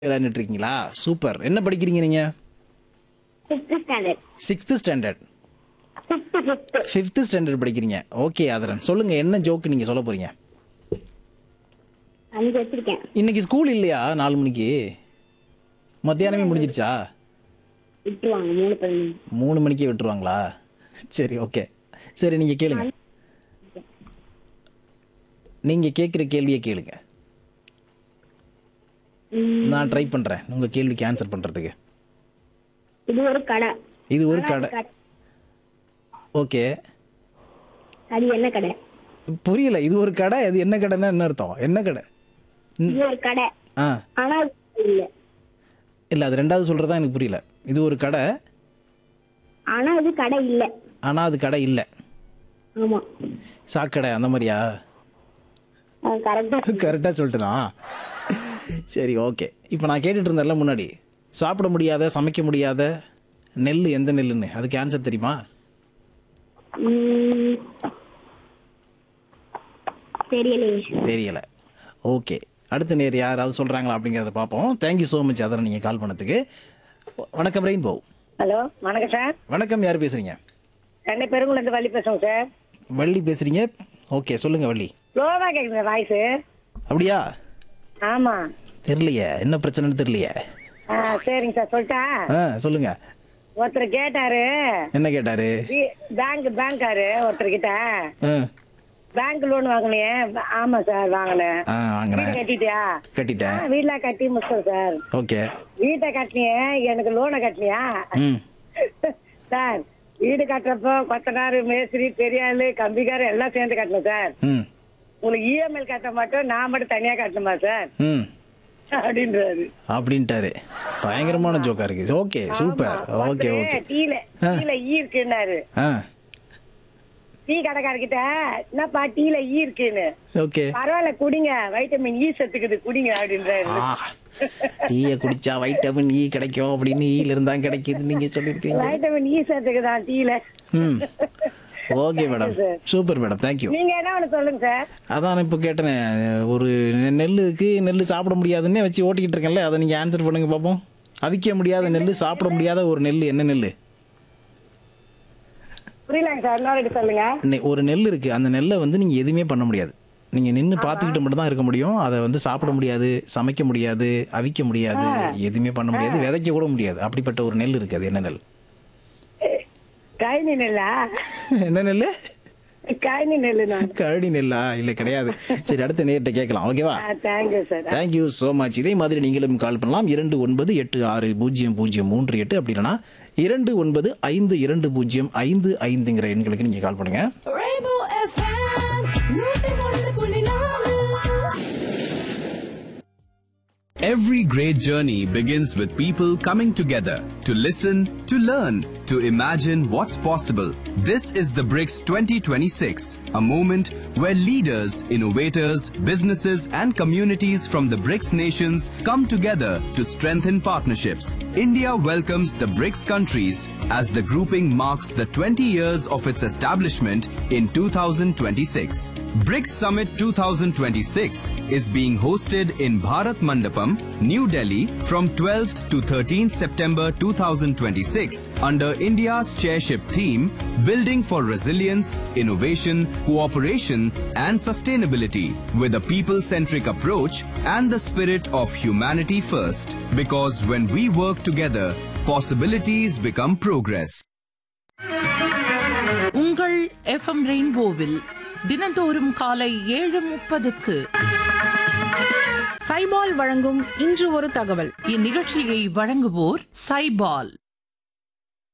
விளையாண்டுட்டு இருக்கீங்களா சூப்பர் என்ன படிக்கிறீங்க நீங்க fifth standard sixth standard fifth fifth fifth standard படிக்கிறீங்க ஓகே ஆதரன் சொல்லுங்க என்ன ஜோக்கு நீங்க சொல்ல போறீங்க அஞ்சு வச்சிருக்கேன் இன்னைக்கு ஸ்கூல் இல்லையா நாலு மணிக்கு மத்தியானமே முடிஞ்சிருச்சா விட்டுருவாங்க மூணு பதினஞ்சு மூணு மணிக்கே விட்டுருவாங்களா சரி ஓகே சரி நீங்க கேளுங்க நீங்க கேட்குற கேள்வியை கேளுங்க நான் ட்ரை பண்றேன் உங்க கேள்விக்கு ஆன்சர் பண்றதுக்கு இது ஒரு கடை இது ஒரு ஆனா கடை அது கடை- ஓகே அது என்ன கடை புரியல இது ஒரு கடை அது என்ன கடைன்னா என்ன அர்த்தம் என்ன கடை இது ஒரு கடை ஆ ஆனா அது இல்ல இல்லை அது ரெண்டாவது சொல்றதா எனக்கு புரியல இது ஒரு கடை ஆனா அது கடை இல்ல ஆனால் அது கடை இல்லை ஆமா சாக்கடை அந்த மாதிரியா அது கரெக்டா கரெக்டாக சொல்லிட்டுனா சரி ஓகே இப்போ நான் கேட்டுட்டு இருந்தேன்ல முன்னாடி சாப்பிட முடியாத சமைக்க முடியாத நெல் எந்த நெல்லுன்னு அதுக்கு ஆன்சர் தெரியுமா உம், தெரியலையே தெரியல ஓகே அடுத்த நேர் யாராவது சொல்கிறாங்களா அப்படிங்கிறத பார்ப்போம் தேங்க்யூ ஸோ மச் அதனை நீங்கள் கால் பண்ணதுக்கு வணக்கம் ரெயின்போ ஹலோ வணக்கம் சார் வணக்கம் யார் பேசுகிறீங்க சென்னை பெருங்குளந்து வள்ளி பேசுவோம் சார் வள்ளி பேசுகிறீங்க ஓகே சொல்லுங்கள் வள்ளி ஸ்லோவா கேட்குது வாய்ஸு அப்படியா ஆமா தெரியலையே என்ன பிரச்சனைன்னு தெரியலையே ஆ சரிங்க சார் சொல்லிட்டா ஆ சொல்லுங்க ஒருத்தர் கேட்டாரு என்ன கேட்டாரு பேங்க் பேங்க்காரு ஒருத்தர் கிட்ட ஆ பேங்க் லோன் வாங்கினியே ஆமா சார் வாங்கினேன் ஆ வீடு வாங்கினேன் கட்டிட்டியா கட்டிட்டேன் வீட்டுல கட்டி முடிச்சோம் சார் ஓகே வீட்டை கட்டினியே எனக்கு லோனை கட்டினியா ம் சார் வீடு கட்டுறப்போ கொத்தனாரு மேஸ்திரி பெரியாளு கம்பிக்காரு எல்லாம் சேர்ந்து கட்டணும் சார் ம் உங்களுக்கு இஎம்ஐ கட்ட மட்டும் நான் மட்டும் தனியா கட்டணுமா சார் ம் அப்படின்றாரு அப்படின்ட்டாரு பயங்கரமான ஜோக்கா இருக்கு ஓகே சூப்பர் ஓகே ஓகே டீல டீல ஈ இருக்குன்னாரு ஆ டீ கடைக்காரர்கிட்ட என்னப்பா டீல ஈ இருக்குன்னு ஓகே பரவாயில்ல குடிங்க வைட்டமின் ஈ சத்துக்குது குடிங்க அப்படின்றாரு ஆ டீயை குடிச்சா வைட்டமின் இ கிடைக்கும் அப்படின்னு ஈல இருந்தா கிடைக்குது நீங்க சொல்லியிருக்கீங்க வைட்டமின் ஈ சத்துக்குதான் டீல ம் okay madam super madam thank you நீங்க என்ன ஒண்ணு சொல்லுங்க சார் அதான் இப்போ கேட்டேனே ஒரு நெ- நெல்லுக்கு நெல் சாப்பிட முடியாதுன்னே வச்சு ஓட்டிக்கிட்டு இருக்கேன்ல அதை நீங்கள் ஆன்சர் பண்ணுங்க பார்ப்போம் அவிக்க முடியாத நெல் சாப்பிட முடியாத ஒரு நெல் என்ன நெல் புரியலங்க சார் இன்னொரு சொல்லுங்க நெ- ஒரு நெல் இருக்குது அந்த நெல்லை வந்து நீங்கள் எதுவுமே பண்ண முடியாது நீங்கள் நின்று பார்த்துக்கிட்டு மட்டும் தான் இருக்க முடியும் அதை வந்து சாப்பிட முடியாது சமைக்க முடியாது அவிக்க முடியாது எதுவுமே பண்ண முடியாது விதைக்க கூட முடியாது அப்படிப்பட்ட ஒரு நெல் இருக்குது அது என்ன நெல் கழனி நெல்லா என்ன நெல் கழனி நெல்லு நான் கழனி நெல்லா இல்லை கிடையாது சரி அடுத்த நேர்கிட்ட கேட்கலாம் ஓகேவா thank you sir thank you so much இதே மாதிரி நீங்களும் கால் பண்ணலாம் இரண்டு ஒன்பது எட்டு ஆறு பூஜ்ஜியம் பூஜ்ஜியம் மூன்று எட்டு அப்படி இல்லைன்னா இரண்டு ஒன்பது ஐந்து இரண்டு பூஜ்ஜியம் ஐந்து ஐந்துங்கிற எண்களுக்கு நீங்கள் கால் பண்ணுங்க Rainbow FM, நூத்தி ஒன்று புள்ளி நாலு Every great journey begins with people coming together to listen, to learn, to imagine what's possible. This is the BRICS 2026, a moment where leaders, innovators, businesses, and communities from the BRICS nations come together to strengthen partnerships. India welcomes the BRICS countries as the grouping marks the 20 years of its establishment in 2026. BRICS Summit 2026 is being hosted in Bharat Mandapam, New Delhi from 12th to 13th September 2026 under India's chairship theme Building for Resilience, Innovation, Cooperation and Sustainability with a people-centric approach and the spirit of humanity first. Because when we work together, possibilities become progress. உங்கள் FM ரெயின்போவில் தினந்தோறும் காலை ஏழு முப்பதுக்கு சைபால் வழங்கும் இன்று ஒரு தகவல் இந்நிகழ்ச்சியை வழங்குவோர் சைபால்